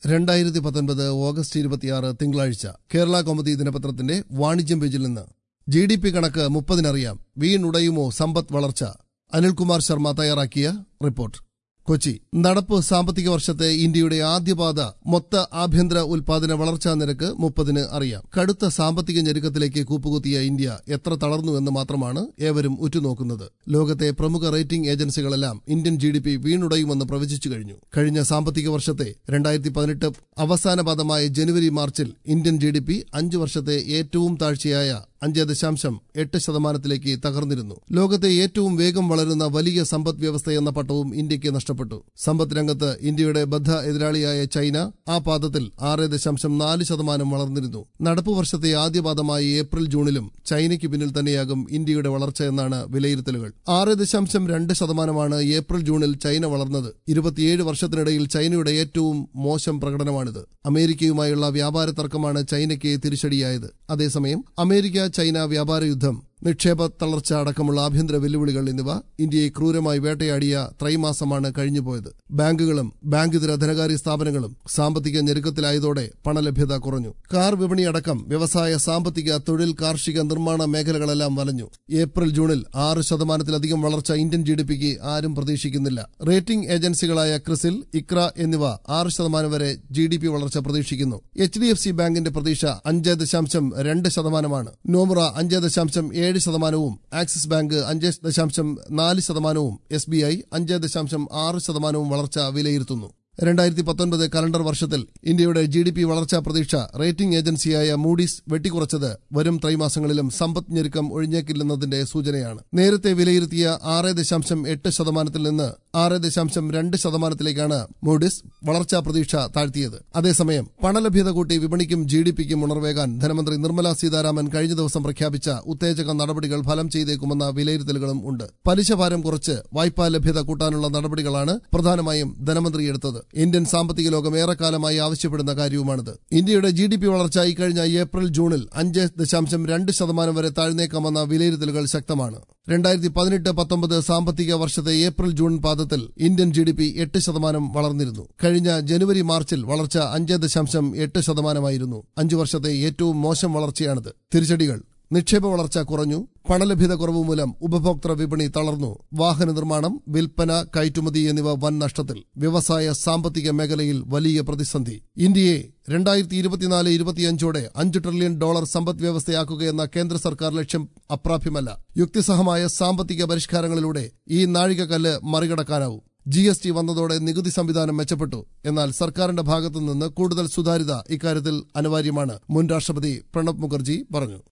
രണ്ടായിരത്തി പത്തൊൻപത് ഓഗസ്റ്റ് ഇരുപത്തിയാറ് തിങ്കളാഴ്ച കേരള കൗമുദി ദിനപത്രത്തിന്റെ വാണിജ്യം പേജിൽ നിന്ന് ജി ഡി പി കണക്ക് മുപ്പതിനറിയാം വീണുടയുമോ സമ്പദ് വളർച്ച അനിൽകുമാർ ശർമ്മ തയ്യാറാക്കിയ റിപ്പോർട്ട് കൊച്ചി നടപ്പ് സാമ്പത്തിക വർഷത്തെ ഇന്ത്യയുടെ ആദ്യപാദ മൊത്ത ആഭ്യന്തര ഉൽപാദന വളർച്ചാ നിരക്ക് മുപ്പതിന് അറിയാം കടുത്ത സാമ്പത്തിക ഞെരുക്കത്തിലേക്ക് കൂപ്പുകുത്തിയ ഇന്ത്യ എത്ര തളർന്നുവെന്ന് മാത്രമാണ് ഏവരും ഉറ്റുനോക്കുന്നത് ലോകത്തെ പ്രമുഖ റേറ്റിംഗ് ഏജൻസികളെല്ലാം ഇന്ത്യൻ ജി ഡി പി വീണുടയുമെന്ന് പ്രവചിച്ചു കഴിഞ്ഞു കഴിഞ്ഞ സാമ്പത്തിക വർഷത്തെ രണ്ടായിരത്തി പതിനെട്ട് അവസാന പാദമായ ജനുവരി മാർച്ചിൽ ഇന്ത്യൻ ജി ഡി പി അഞ്ചു വർഷത്തെ ഏറ്റവും താഴ്ചയായ അഞ്ച് ദശാംശം എട്ട് ശതമാനത്തിലേക്ക് തകർന്നിരുന്നു ലോകത്തെ ഏറ്റവും വേഗം വളരുന്ന വലിയ സമ്പദ് വ്യവസ്ഥയെന്ന പട്ടവും ഇന്ത്യക്ക് നഷ്ടപ്പെട്ടു സമ്പദ് രംഗത്ത് ഇന്ത്യയുടെ ബദ്ധ എതിരാളിയായ ചൈന ആ പാദത്തിൽ ആറ് ദശാംശം നാല് ശതമാനം വളർന്നിരുന്നു നടപ്പു വർഷത്തെ ആദ്യ പാദമായ ഏപ്രിൽ ജൂണിലും ചൈനയ്ക്ക് പിന്നിൽ തന്നെയാകും ഇന്ത്യയുടെ വളർച്ച എന്നാണ് വിലയിരുത്തലുകൾ ആറ് ദശാംശം രണ്ട് ശതമാനമാണ് ഏപ്രിൽ ജൂണിൽ ചൈന വളർന്നത് ഇരുപത്തിയേഴ് വർഷത്തിനിടയിൽ ചൈനയുടെ ഏറ്റവും മോശം പ്രകടനമാണിത് അമേരിക്കയുമായുള്ള വ്യാപാര തർക്കമാണ് ചൈനയ്ക്ക് തിരിച്ചടിയായത് അതേസമയം അമേരിക്ക ചൈന വ്യാപാര യുദ്ധം നിക്ഷേപ തളർച്ച അടക്കമുള്ള ആഭ്യന്തര വെല്ലുവിളികൾ എന്നിവ ഇന്ത്യയെ ക്രൂരമായി വേട്ടയാടിയ ത്രൈമാസമാണ് കഴിഞ്ഞുപോയത് ബാങ്കുകളും ബാങ്കിതര ധനകാര്യ സ്ഥാപനങ്ങളും സാമ്പത്തിക ഞെരുക്കത്തിലായതോടെ പണലഭ്യത കുറഞ്ഞു കാർ വിപണി അടക്കം വ്യവസായ സാമ്പത്തിക തൊഴിൽ കാർഷിക നിർമ്മാണ മേഖലകളെല്ലാം വലഞ്ഞു ഏപ്രിൽ ജൂണിൽ ആറ് ശതമാനത്തിലധികം വളർച്ച ഇന്ത്യൻ ജി ഡി പിക്ക് ആരും പ്രതീക്ഷിക്കുന്നില്ല റേറ്റിംഗ് ഏജൻസികളായ ക്രിസിൽ ഇക്ര എന്നിവ ആറ് ശതമാനം വരെ ജി ഡി പി വളർച്ച പ്രതീക്ഷിക്കുന്നു എച്ച് ഡി എഫ് സി ബാങ്കിന്റെ പ്രതീക്ഷ അഞ്ച് ദശാംശം രണ്ട് ശതമാനമാണ് നോമുറ അഞ്ച് ദശാംശം ഏഴ് ശതമാനവും ആക്സിസ് ബാങ്ക് അഞ്ച് ദശാംശം നാല് ശതമാനവും എസ് ബി ഐ അഞ്ച് ദശാംശം ആറ് ശതമാനവും വളർച്ച വിലയിരുത്തുന്നു രണ്ടായിരത്തി പത്തൊൻപത് കലണ്ടർ വർഷത്തിൽ ഇന്ത്യയുടെ ജി ഡി പി വളർച്ചാ പ്രതീക്ഷ റേറ്റിംഗ് ഏജൻസിയായ മൂഡീസ് വെട്ടിക്കുറച്ചത് വരും ത്രൈമാസങ്ങളിലും സമ്പദ് ഞെരുക്കം ഒഴിഞ്ഞേക്കില്ലെന്നതിന്റെ സൂചനയാണ് നേരത്തെ വിലയിരുത്തിയ ആറ് ദശാംശം എട്ട് ശതമാനത്തിൽ നിന്ന് ആറ് ദശാംശം രണ്ട് ശതമാനത്തിലേക്കാണ് മൂഡീസ് വളർച്ചാ പ്രതീക്ഷ താഴ്ത്തിയത് അതേസമയം പണലഭ്യത കൂട്ടി വിപണിക്കും ജി ഡി പിക്കും ഉണർവേകാൻ ധനമന്ത്രി നിർമ്മല സീതാരാമൻ കഴിഞ്ഞ ദിവസം പ്രഖ്യാപിച്ച ഉത്തേജക നടപടികൾ ഫലം ചെയ്തേക്കുമെന്ന വിലയിരുത്തലുകളും ഉണ്ട് പലിശഭാരം കുറച്ച് വായ്പാ ലഭ്യത കൂട്ടാനുള്ള നടപടികളാണ് പ്രധാനമായും ധനമന്ത്രി എടുത്തത് ഇന്ത്യൻ സാമ്പത്തിക ലോകം ഏറെക്കാലമായി ആവശ്യപ്പെടുന്ന കാര്യവുമാണിത് ഇന്ത്യയുടെ ജി ഡി പി വളർച്ച ഇക്കഴിഞ്ഞ ഏപ്രിൽ ജൂണിൽ അഞ്ച് ദശാംശം രണ്ട് ശതമാനം വരെ താഴ്ന്നേക്കാമെന്ന വിലയിരുത്തലുകൾ ശക്തമാണ് രണ്ടായിരത്തി പതിനെട്ട് പത്തൊമ്പത് സാമ്പത്തിക വർഷത്തെ ഏപ്രിൽ ജൂൺ പാദത്തിൽ ഇന്ത്യൻ ജി ഡി പി എട്ട് ശതമാനം വളർന്നിരുന്നു കഴിഞ്ഞ ജനുവരി മാർച്ചിൽ വളർച്ച അഞ്ച് ദശാംശം എട്ട് ശതമാനമായിരുന്നു അഞ്ചു വർഷത്തെ ഏറ്റവും മോശം വളർച്ചയാണിത് തിരിച്ചടികൾ നിക്ഷേപ വളർച്ച കുറഞ്ഞു പണലഭ്യത കുറവ് മൂലം ഉപഭോക്തൃ വിപണി തളർന്നു വാഹന നിർമ്മാണം വിൽപ്പന കയറ്റുമതി എന്നിവ വൻ നഷ്ടത്തിൽ വ്യവസായ സാമ്പത്തിക മേഖലയിൽ വലിയ പ്രതിസന്ധി ഇന്ത്യയെ രണ്ടായിരത്തി ഇരുപത്തിനാല് ഇരുപത്തിയഞ്ചോടെ അഞ്ച് ട്രില്യൺ ഡോളർ സമ്പദ് വ്യവസ്ഥയാക്കുകയെന്ന കേന്ദ്ര സർക്കാർ ലക്ഷ്യം അപ്രാപ്യമല്ല യുക്തിസഹമായ സാമ്പത്തിക പരിഷ്കാരങ്ങളിലൂടെ ഈ നാഴികക്കല്ല് മറികടക്കാനാവും ജി എസ് ടി വന്നതോടെ നികുതി സംവിധാനം മെച്ചപ്പെട്ടു എന്നാൽ സർക്കാരിന്റെ ഭാഗത്തുനിന്ന് കൂടുതൽ സുതാര്യത ഇക്കാര്യത്തിൽ അനിവാര്യമാണ് മുൻ രാഷ്ട്രപതി പ്രണബ് മുഖർജി പറഞ്ഞു